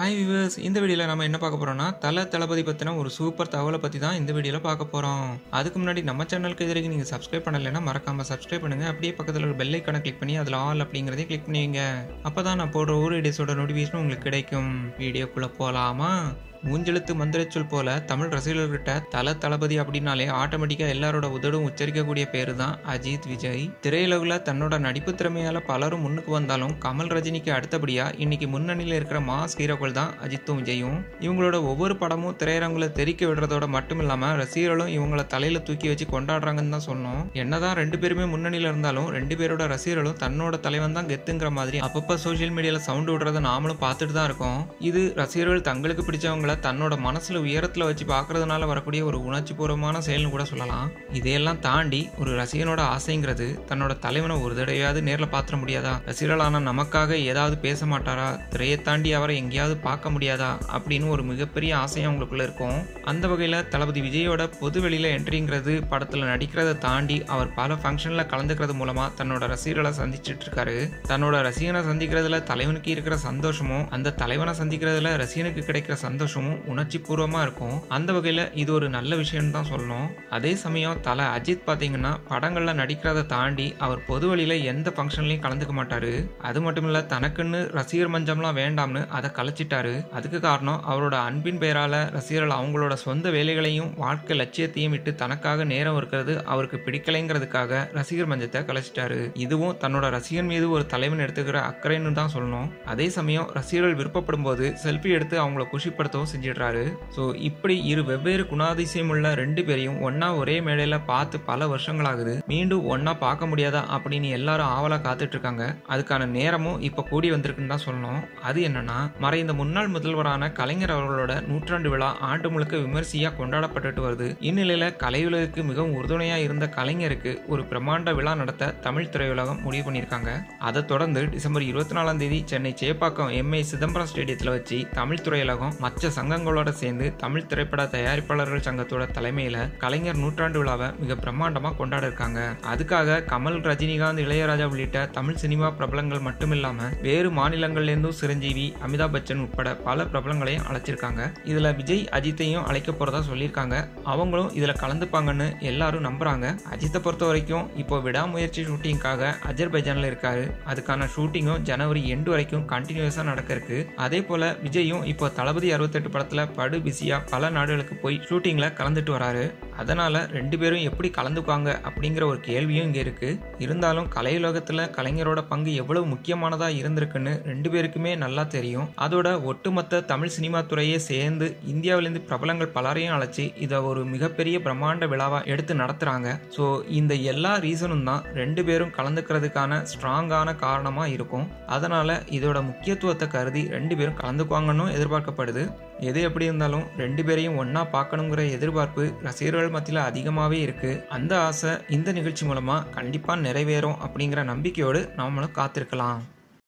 hi viewers இந்த வீடியோவில் நம்ம என்ன பார்க்க போறோம்னா தல தளபதி பற்றின ஒரு சூப்பர் தகவலை பற்றி தான் இந்த வீடியோவில் பார்க்க போகிறோம் அதுக்கு முன்னாடி நம்ம சேனலுக்கு இது வரைக்கும் நீங்கள் சப்ஸ்கிரைப் பண்ணலைன்னா மறக்காமல் சப்ஸ்கிரைப் பண்ணுங்கள் அப்படியே பக்கத்தில் ஒரு பெல் ஐக்கானை கிளிக் பண்ணி அதில் ஆல் அப்படிங்கிறதையும் கிளிக் பண்ணுவீங்க அப்போ தான் நான் போடுற ஒரு வீடியோஸோட நோட்டிஃபிகேஷன் உங்களுக்கு கிடைக்கும் வீடியோக்குள்ளே போகலாமா மூஞ்செழுத்து மந்திரச்சொல் போல தமிழ் ரசிகர்கள்கிட்ட தல தளபதி அப்படின்னாலே ஆட்டோமேட்டிக்கா எல்லாரோட உதடும் உச்சரிக்கக்கூடிய பேரு தான் அஜித் விஜய் திரையுலகில் தன்னோட நடிப்பு திறமையால பலரும் முன்னுக்கு வந்தாலும் கமல் ரஜினிக்கு அடுத்தபடியா இன்னைக்கு முன்னணியில் இருக்கிற மாஸ் ஹீரோக்கள் தான் அஜித்தும் விஜயும் இவங்களோட ஒவ்வொரு படமும் திரையரங்குல தெரிக்க விடுறதோட மட்டும் இல்லாம ரசிகர்களும் இவங்கள தலையில தூக்கி வச்சு கொண்டாடுறாங்கன்னு தான் சொன்னோம் என்னதான் ரெண்டு பேருமே முன்னணியில இருந்தாலும் ரெண்டு பேரோட ரசிகர்களும் தன்னோட தலைவன் தான் கெத்துங்கிற மாதிரி அப்பப்ப சோஷியல் மீடியால சவுண்ட் விடுறத நாமளும் பார்த்துட்டு தான் இருக்கோம் இது ரசிகர்கள் தங்களுக்கு பிடிச்சவங்கள தன்னோட மனசுல உயரத்துல வச்சு பார்க்கறதுனால வரக்கூடிய ஒரு உணர்ச்சி பூர்வமான செயல்னு கூட சொல்லலாம் இதையெல்லாம் தாண்டி ஒரு ரசிகனோட ஆசைங்கிறது தன்னோட தலைவனை ஒரு தடவையாவது நேர்ல பாத்திர முடியாதா ரசிகர்களான நமக்காக ஏதாவது பேச மாட்டாரா திரையை தாண்டி அவரை எங்கேயாவது பார்க்க முடியாதா அப்படின்னு ஒரு மிகப்பெரிய ஆசையும் அவங்களுக்குள்ள இருக்கும் அந்த வகையில தளபதி விஜயோட பொது வெளியில என்ட்ரிங்கிறது படத்துல நடிக்கிறத தாண்டி அவர் பல ஃபங்க்ஷன்ல கலந்துக்கிறது மூலமா தன்னோட ரசிகர்களை சந்திச்சிட்டு இருக்காரு தன்னோட ரசிகனை சந்திக்கிறதுல தலைவனுக்கு இருக்கிற சந்தோஷமும் அந்த தலைவனை சந்திக்கிறதுல ரசிகனுக்கு கிடைக்கிற சந்தோஷமும் உணர்ச்சி பூர்வமா இருக்கும் அந்த வகையில இது ஒரு நல்ல விஷயம் தான் சொல்லணும் அதே சமயம் தலை அஜித் பாத்தீங்கன்னா படங்கள்ல நடிக்கிறத தாண்டி அவர் பொது வழியில எந்த ஃபங்க்ஷன்லயும் கலந்துக்க மாட்டாரு அது மட்டும் இல்ல தனக்குன்னு ரசிகர் மஞ்சம்லாம் வேண்டாம்னு அதை கலைச்சிட்டாரு அதுக்கு காரணம் அவரோட அன்பின் பெயரால ரசிகர்கள் அவங்களோட சொந்த வேலைகளையும் வாழ்க்கை லட்சியத்தையும் விட்டு தனக்காக நேரம் இருக்கிறது அவருக்கு பிடிக்கலைங்கிறதுக்காக ரசிகர் மஞ்சத்தை கலைச்சிட்டாரு இதுவும் தன்னோட ரசிகன் மீது ஒரு தலைவன் எடுத்துக்கிற அக்கறைன்னு தான் சொல்லணும் அதே சமயம் ரசிகர்கள் விருப்பப்படும் போது செல்ஃபி எடுத்து அவங்கள குஷிப்படுத்தவும் செஞ்சிடுறாரு ஸோ இப்படி இரு வெவ்வேறு குணாதிசயம் உள்ள ரெண்டு பேரையும் ஒன்னா ஒரே மேடையில பார்த்து பல வருஷங்களாகுது மீண்டும் ஒன்னா பார்க்க முடியாதா அப்படின்னு எல்லாரும் ஆவலா காத்துட்டு இருக்காங்க அதுக்கான நேரமும் இப்ப கூடி வந்திருக்குன்னு தான் சொல்லணும் அது என்னன்னா மறைந்த முன்னாள் முதல்வரான கலைஞர் அவர்களோட நூற்றாண்டு விழா ஆண்டு முழுக்க விமர்சையா கொண்டாடப்பட்டுட்டு வருது இந்நிலையில கலையுலகுக்கு மிகவும் உறுதுணையா இருந்த கலைஞருக்கு ஒரு பிரம்மாண்ட விழா நடத்த தமிழ் திரையுலகம் முடிவு பண்ணியிருக்காங்க அதை தொடர்ந்து டிசம்பர் இருபத்தி நாலாம் தேதி சென்னை சேப்பாக்கம் எம்ஏ சிதம்பரம் ஸ்டேடியத்தில் வச்சு தமிழ் திரையுலகம் மற்ற சங்கங்களோட சேர்ந்து தமிழ் திரைப்பட தயாரிப்பாளர்கள் சங்கத்தோட தலைமையில கலைஞர் நூற்றாண்டு விழாவை மிக பிரம்மாண்டமா கொண்டாட இருக்காங்க அதுக்காக கமல் ரஜினிகாந்த் இளையராஜா உள்ளிட்ட தமிழ் சினிமா பிரபலங்கள் மட்டுமில்லாம வேறு மாநிலங்கள்ல இருந்தும் சிரஞ்சீவி அமிதாப் பச்சன் உட்பட பல பிரபலங்களையும் அழைச்சிருக்காங்க இதுல விஜய் அஜித்தையும் அழைக்க போறதா சொல்லியிருக்காங்க அவங்களும் இதுல கலந்துப்பாங்கன்னு எல்லாரும் நம்புறாங்க அஜித்தை பொறுத்த வரைக்கும் இப்போ விடாமுயற்சி ஷூட்டிங்காக அஜர்பைஜான்ல இருக்காரு அதுக்கான ஷூட்டிங்கும் ஜனவரி எண்டு வரைக்கும் கண்டினியூஸா நடக்க இருக்கு அதே போல விஜயும் இப்போ தளபதி அறுபத்தெட்டு படத்துல படு பிஸியா பல நாடுகளுக்கு போய் ஷூட்டிங்ல கலந்துட்டு வராரு அதனால ரெண்டு பேரும் எப்படி கலந்துக்குவாங்க அப்படிங்கிற ஒரு கேள்வியும் இங்க இருக்கு இருந்தாலும் கலையுலகத்துல கலைஞரோட பங்கு எவ்வளவு முக்கியமானதா இருந்திருக்குன்னு ரெண்டு பேருக்குமே நல்லா தெரியும் அதோட ஒட்டுமொத்த தமிழ் சினிமா துறையே சேர்ந்து இந்தியாவிலிருந்து பிரபலங்கள் பலரையும் அழைச்சி இதை ஒரு மிகப்பெரிய பிரம்மாண்ட விழாவா எடுத்து நடத்துறாங்க ஸோ இந்த எல்லா ரீசனும் தான் ரெண்டு பேரும் கலந்துக்கிறதுக்கான ஸ்ட்ராங்கான காரணமா இருக்கும் அதனால இதோட முக்கியத்துவத்தை கருதி ரெண்டு பேரும் கலந்துக்குவாங்கன்னு எதிர்பார்க்கப்படுது எது எப்படி இருந்தாலும் ரெண்டு பேரையும் ஒன்னா பார்க்கணுங்கிற எதிர்பார்ப்பு ரசிகர்கள் மத்தியில் அதிகமாகவே இருக்கு அந்த ஆசை இந்த நிகழ்ச்சி மூலமா கண்டிப்பா நிறைவேறும் அப்படிங்கிற நம்பிக்கையோடு நாமளும் காத்திருக்கலாம்